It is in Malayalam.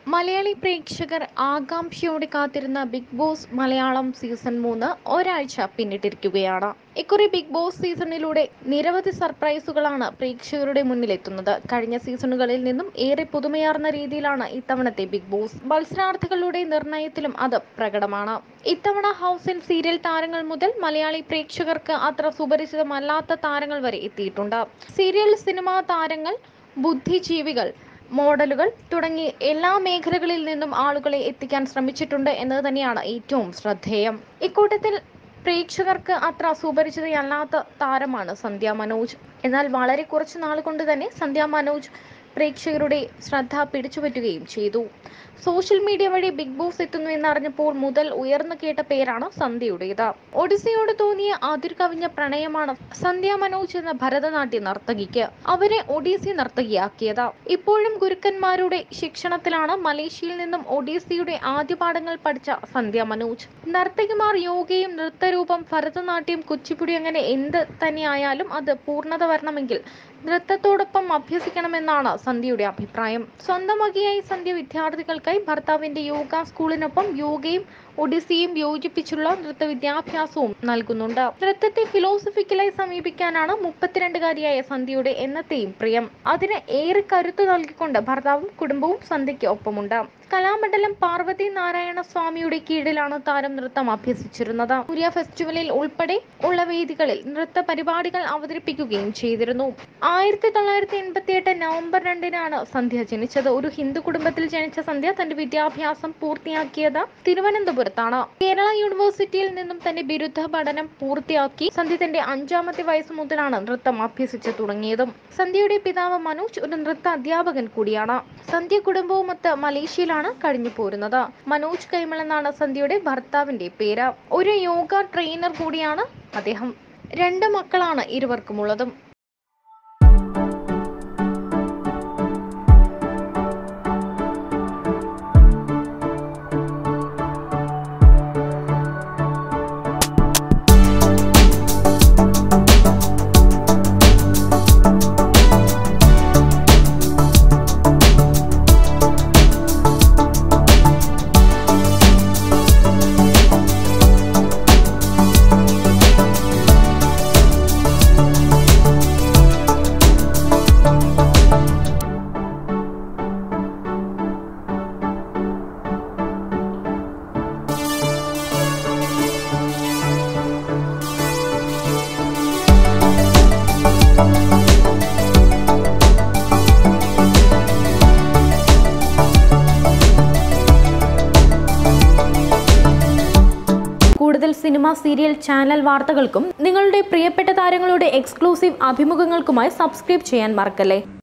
മലയാളി പ്രേക്ഷകർ ആകാംക്ഷയോടെ കാത്തിരുന്ന ബിഗ് ബോസ് മലയാളം സീസൺ മൂന്ന് ഒരാഴ്ച പിന്നിട്ടിരിക്കുകയാണ് ഇക്കുറി ബിഗ് ബോസ് സീസണിലൂടെ നിരവധി സർപ്രൈസുകളാണ് പ്രേക്ഷകരുടെ മുന്നിലെത്തുന്നത് കഴിഞ്ഞ സീസണുകളിൽ നിന്നും ഏറെ പുതുമയാർന്ന രീതിയിലാണ് ഇത്തവണത്തെ ബിഗ് ബോസ് മത്സരാർത്ഥികളുടെ നിർണയത്തിലും അത് പ്രകടമാണ് ഇത്തവണ ഹൗസിൽ സീരിയൽ താരങ്ങൾ മുതൽ മലയാളി പ്രേക്ഷകർക്ക് അത്ര സുപരിചിതമല്ലാത്ത താരങ്ങൾ വരെ എത്തിയിട്ടുണ്ട് സീരിയൽ സിനിമാ താരങ്ങൾ ബുദ്ധിജീവികൾ മോഡലുകൾ തുടങ്ങി എല്ലാ മേഖലകളിൽ നിന്നും ആളുകളെ എത്തിക്കാൻ ശ്രമിച്ചിട്ടുണ്ട് എന്നത് തന്നെയാണ് ഏറ്റവും ശ്രദ്ധേയം ഇക്കൂട്ടത്തിൽ പ്രേക്ഷകർക്ക് അത്ര സുപരിചിതയല്ലാത്ത താരമാണ് സന്ധ്യ മനോജ് എന്നാൽ വളരെ കുറച്ച് നാൾ കൊണ്ട് തന്നെ സന്ധ്യ മനോജ് പ്രേക്ഷകരുടെ ശ്രദ്ധ പിടിച്ചുപറ്റുകയും ചെയ്തു സോഷ്യൽ മീഡിയ വഴി ബിഗ് ബോസ് എത്തുന്നു എന്നറിഞ്ഞപ്പോൾ മുതൽ ഉയർന്നു കേട്ട പേരാണ് സന്ധ്യയുടേത് ഒഡിസിയോട് തോന്നിയ അതിർകവിഞ്ഞ പ്രണയമാണ് സന്ധ്യ മനോജ് എന്ന ഭരതനാട്യ നർത്തകിക്ക് അവരെ ഒഡീസി നർത്തകിയാക്കിയത് ഇപ്പോഴും ഗുരുക്കന്മാരുടെ ശിക്ഷണത്തിലാണ് മലേഷ്യയിൽ നിന്നും ഒഡീസിയുടെ ആദ്യ പാഠങ്ങൾ പഠിച്ച സന്ധ്യ മനോജ് നർത്തകിമാർ യോഗയും നൃത്തരൂപം ഭരതനാട്യം കുച്ചിപ്പുടി അങ്ങനെ എന്ത് തന്നെയായാലും അത് പൂർണ്ണത വരണമെങ്കിൽ നൃത്തത്തോടൊപ്പം അഭ്യസിക്കണമെന്നാണ് സന്ധ്യയുടെ അഭിപ്രായം സ്വന്തം വകയായി സന്ധ്യ വിദ്യാർത്ഥികൾക്കായി ഭർത്താവിന്റെ യോഗ സ്കൂളിനൊപ്പം യോഗയും ഒഡിസിയും യോജിപ്പിച്ചുള്ള നൃത്ത വിദ്യാഭ്യാസവും നൽകുന്നുണ്ട് നൃത്തത്തെ ഫിലോസഫിക്കലായി സമീപിക്കാനാണ് മുപ്പത്തിരണ്ടുകാരിയായ സന്ധ്യയുടെ എന്നത്തെയും പ്രിയം അതിന് ഏറെ കരുത്തു നൽകിക്കൊണ്ട് ഭർത്താവും കുടുംബവും സന്ധ്യയ്ക്ക് ഒപ്പമുണ്ട് കലാമണ്ഡലം പാർവതി നാരായണ സ്വാമിയുടെ കീഴിലാണ് താരം നൃത്തം അഭ്യസിച്ചിരുന്നത് സൂര്യ ഫെസ്റ്റിവലിൽ ഉൾപ്പെടെ ഉള്ള വേദികളിൽ നൃത്ത പരിപാടികൾ അവതരിപ്പിക്കുകയും ചെയ്തിരുന്നു ആയിരത്തി തൊള്ളായിരത്തി എൺപത്തി എട്ട് നവംബർ രണ്ടിനാണ് സന്ധ്യ ജനിച്ചത് ഒരു ഹിന്ദു കുടുംബത്തിൽ ജനിച്ച സന്ധ്യ തന്റെ വിദ്യാഭ്യാസം പൂർത്തിയാക്കിയത് തിരുവനന്തപുരത്താണ് കേരള യൂണിവേഴ്സിറ്റിയിൽ നിന്നും തന്റെ ബിരുദ പഠനം പൂർത്തിയാക്കി സന്ധ്യ തന്റെ അഞ്ചാമത്തെ വയസ്സ് മുതലാണ് നൃത്തം അഭ്യസിച്ചു തുടങ്ങിയതും സന്ധ്യയുടെ പിതാവ് മനോജ് ഒരു നൃത്ത അധ്യാപകൻ കൂടിയാണ് സന്ധ്യ കുടുംബവുമൊത്ത് മലേഷ്യയിലാണ് കഴിഞ്ഞു പോരുന്നത് മനോജ് കൈമൾ എന്നാണ് സന്ധ്യയുടെ ഭർത്താവിന്റെ പേര് ഒരു യോഗ ട്രെയിനർ കൂടിയാണ് അദ്ദേഹം രണ്ട് മക്കളാണ് ഇരുവർക്കുമുള്ളതും കൂടുതൽ സിനിമ സീരിയൽ ചാനൽ വാർത്തകൾക്കും നിങ്ങളുടെ പ്രിയപ്പെട്ട താരങ്ങളുടെ എക്സ്ക്ലൂസീവ് അഭിമുഖങ്ങൾക്കുമായി സബ്സ്ക്രൈബ് ചെയ്യാൻ മറക്കല്ലേ